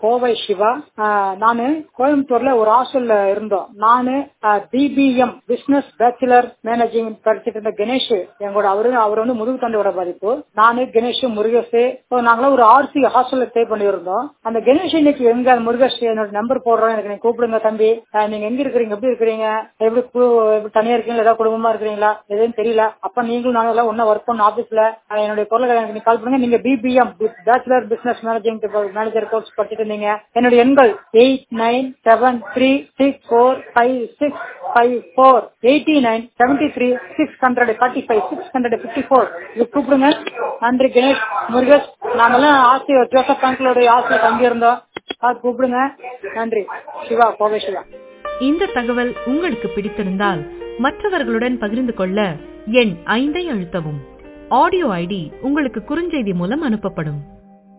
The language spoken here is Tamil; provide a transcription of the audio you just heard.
கோவை சிவா ஆஹ் நானு கோயம்புத்தூர்ல ஒரு ஹாஸ்டல்ல இருந்தோம் நானு பிபிஎம் பிசினஸ் பேச்சுலர் மேனேஜிங் படிச்சுட்டு இருந்த கணேஷ் எங்களோட அவரு அவர் வந்து முதுகு தண்டோட பாதிப்பு நானு கணேஷ் முருகேஷ் ஸோ நாங்களாம் ஒரு ஆர்சி ஹாஸ்டல்ல ஸ்டே பண்ணியிருந்தோம் அந்த கணேஷ் இன்னைக்கு எங்க முருகேஷ் என்னோட நம்பர் போடுறோம் எனக்கு நீங்க கூப்பிடுங்க தம்பி ஆஹ் நீங்க எங்க இருக்கிறீங்க எப்படி இருக்கிறீங்க எப்படி கு- எப்படி தனியா இருக்கீங்களா ஏதாவது குடும்பமா இருக்கிறீங்களா எதுவும் தெரியல அப்ப நீங்களும் நானும் எல்லாம் ஒன்னா ஒர்க் பண்ண ஆபீஸ்ல என்னுடைய பொருளை எனக்கு நீங்க கால் பண்ணுங்க நீங்க BBM bachelor business managing manager course படிச்சுட்டு இருந்தீங்க என்னுடைய எண்கள் eight nine seven three six four five six five four eighty nine seventy three six hundred thirty five six hundred fifty four இது கூப்பிடுங்க நன்றி கணேஷ் முருகேஷ் நாங்கெல்லாம் ஆசிரியர் ஜோசப் பேங்க்லோடைய ஆசிரியர் தங்கியிருந்தோம் அது கூப்பிடுங்க நன்றி சிவா கோவை சிவா இந்த தகவல் உங்களுக்கு பிடித்திருந்தால் மற்றவர்களுடன் பகிர்ந்து கொள்ள எண் ஐந்தை அழுத்தவும் ஆடியோ ஐடி உங்களுக்கு குறுஞ்செய்தி மூலம் அனுப்பப்படும்